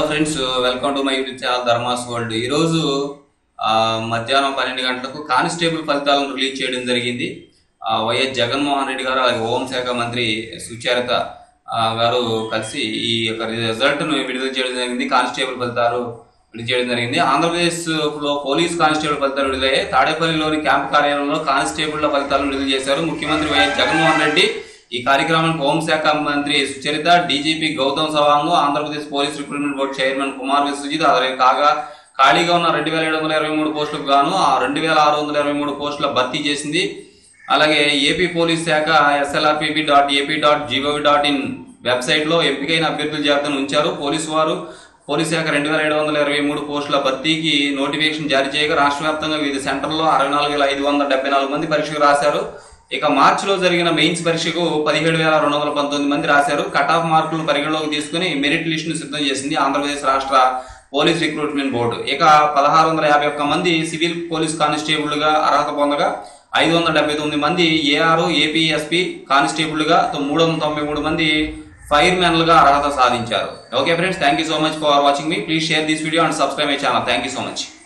friends welcome to my YouTube channel Dharmas world ఈరోజు ఆ, మధ్యాహ్నం పన్నెండు గంటలకు కానిస్టేబుల్ ఫలితాలను రిలీజ్ చేయడం జరిగింది ఆ, వైఎస్ జగన్మోహన్ రెడ్డి గారు అలాగే హోంశాఖ మంత్రి సుచరిత ఆ, గారు కలిసి ఈ యొక్క రిజల్ట్ను విడుదల చేయడం జరిగింది కానిస్టేబుల్ ఫలితాలు విడుదల చేయడం జరిగింది ఆంధ్రప్రదేశ్ లో పోలీస్ కానిస్టేబుల్ ఫలితాలు విడుదలయ్యాయి తాడేపల్లిలోని క్యాంపు కార్యాలయంలో కానిస్టేబుల్ ఫలితాలను విడుదల చేశారు ముఖ్యమంత్రి వైఎస్ జగన్మోహన్ రెడ్డి ఈ కార్యక్రమానికి హోంశాఖ మంత్రి Sucharitha DGP Gautam Sawang Andhra Pradesh police recruitment board chairman Kumar Vishwajit అలాగే కాగా ఖాళీగా ఉన్న రెండు వేల ఏడు వందల ఇరవై మూడు పోస్టులకు గాను ఆ రెండు వేల ఆరు వందల ఇరవై మూడు పోస్టుల భర్తీ చేసింది అలాగే ఏపీ పోలీస్ శాఖ SLRPB dot AP dot GOV dot in వెబ్సైట్లో ఎంపికైన అభ్యర్థుల జాబితాను ఉంచారు పోలీసు వారు పోలీస్ శాఖ రెండు వేల ఏడు వందల ఇరవై మూడు పోస్టుల భర్తీకి నోటిఫికేషన్ జారీ చేయగా రాష్ట్ర వ్యాప్తంగా వివిధ సెంటర్లో అరవై నాలుగు వేల ఐదు వందల డెబ్బై నాలుగు మంది పరీక్షకు రాశారు ఇక మార్చిలో జరిగిన మెయిన్స్ పరీక్షకు పదిహేడు వేల రెండు వందల పంతొమ్మిది మంది రాశారు కట్ ఆఫ్ మార్కులను పరిగణలోకి తీసుకుని మెరిట్ లిస్టును సిద్ధం చేసింది ఆంధ్రప్రదేశ్ రాష్ట్ర పోలీస్ రిక్రూట్మెంట్ బోర్డు ఇక పదహారు వందల యాభై ఒక్క మంది సివిల్ పోలీస్ కానిస్టేబుల్గా అర్హత పొందగా ఐదు వందల డెబ్బై తొమ్మిది మంది ఏఆర్ ఏపీఎస్పీ కానిస్టేబుల్గా మూడు వందల తొంభై మూడు మంది ఫైర్ గా అర్హత సాధించారు okay friends thank you so much for watching మీ please share this video and subscribe my channel thank you so much